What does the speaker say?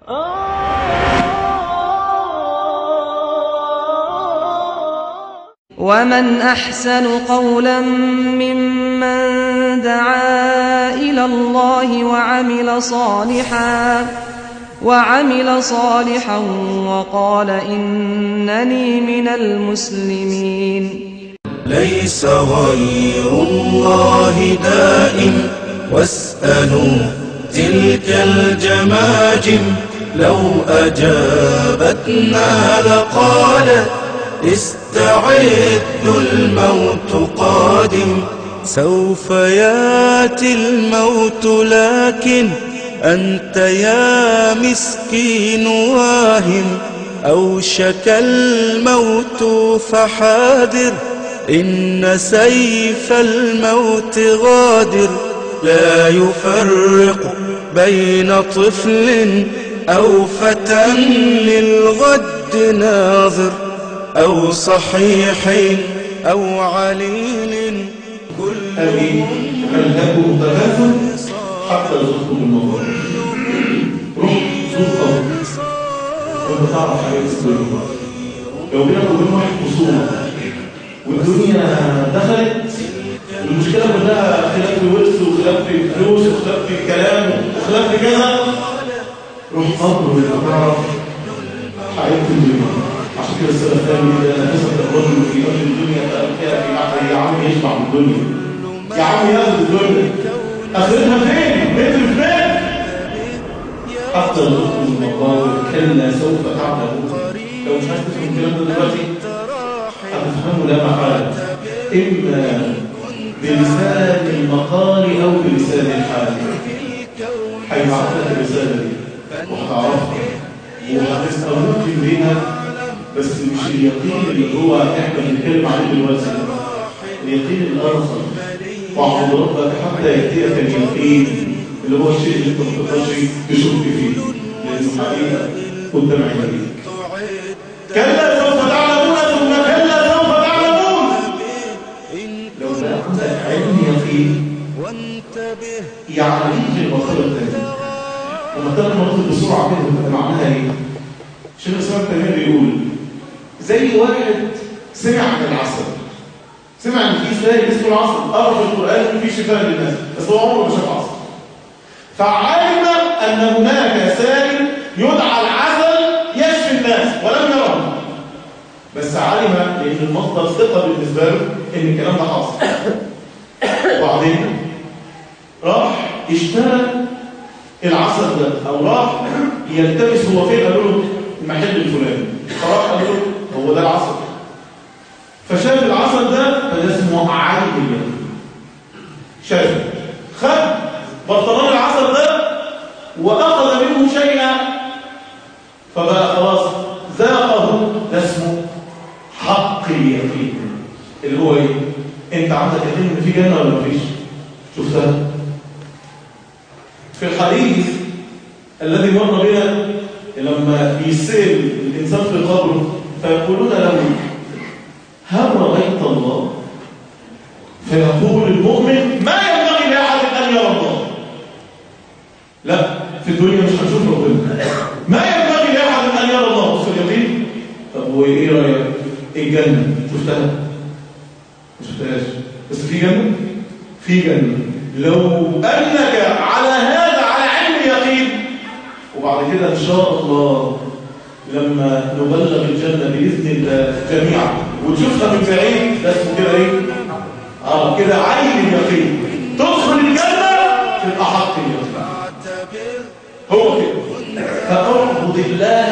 ومن أحسن قولا ممن دعا إلى الله وعمل صالحا وعمل صالحا وقال إنني من المسلمين ليس غير الله دائم واسألوا تلك الجماجم لو أجابتنا لقالت استعدوا الموت قادم سوف ياتي الموت لكن أنت يا مسكين واهم أوشك الموت فحاذر إن سيف الموت غادر لا يفرق بين طفل أو فتى للغد ناظر أو صحيح أو عليل كل أبي ألهكم التكاثر حتى زرتم المقابر روح زور قبر وانت تعرف حاجات الدنيا لو بينك وبين واحد خصومة والدنيا دخلت المشكلة كلها خلاف في ورث وخلاف في فلوس وخلاف في كلام وخلاف في كذا روح قبر وانت تعرف حياة الدنيا عشان كده السنة الثانية إذا نفست الرجل في أرض الدنيا فأبكى في عقله يا عم يشبع من الدنيا يا عم ياخد الدنيا اخرتها فين؟ متر فين؟ حتى زرتم المقابر كلا سوف تعلمون لو مش عايز تفهم الكلام ده دلوقتي هتفهمه لا محالة إما بلسان المقال أو بلسان الحال هيبعت لك الرسالة دي وهتعرفها وهتسأل ممكن بيها بس مش اليقين اللي هو احنا بنتكلم عليه دلوقتي اليقين الآخر واعبد ربك حتى يأتيك اليقين اللي هو الشيء اللي انت ما تقدرش تشك فيه لأنه حقيقة قدام عينيك كلا سوف تعلمون ثم كلا سوف تعلمون لو لا عندك علم يقين يعلمك المرتبة الثانية ومرتبة المرتبة بسرعة كده بتبقى معناها ايه؟ شيخ الإسلام التيمية بيقول زي واحد سمع عن العسل سمع ان في شاي اسمه العسل قرأ في القرآن ان في شفاء للناس بس هو عمره ما شاف عسل فعلم ان هناك سائل يدعى العسل يشفي الناس ولم يره بس علم لان المصدر ثقه بالنسبه له ان الكلام ده حاصل وبعدين راح اشترى العسل ده او راح يلتمس هو فين قالوا له المحل الفلاني فراح قال له هو ده العسل فشاف العسل ده فده اسمه عالم اليقين شاف خد برطمان العسل ده واخذ منه شيئا فبقى خلاص ذاقه ده اسمه حق اليقين اللي هو ايه انت عندك يقين ان في جنه ولا مفيش شفتها في الحديث الذي مر بنا لما بيسال الانسان في قبره فيقولون له هل رأيت الله فيقول المؤمن ما ينبغي لأحد أن يرى الله لا في الدنيا مش هنشوف ربنا ما ينبغي لأحد أن يرى الله بص اليقين طب وإيه رأيك الجنة شفتها ما شفتهاش بس في جنة في جنة لو أنك على هذا على علم يقين وبعد كده إن شاء الله لما نبلغ الجنة بإذن الله جميعا وتشوفها من بعيد ده اسمه كده ايه؟ اه كده عين اليقين تدخل الجنة تبقى حق اليقين هو كده فاعبد الله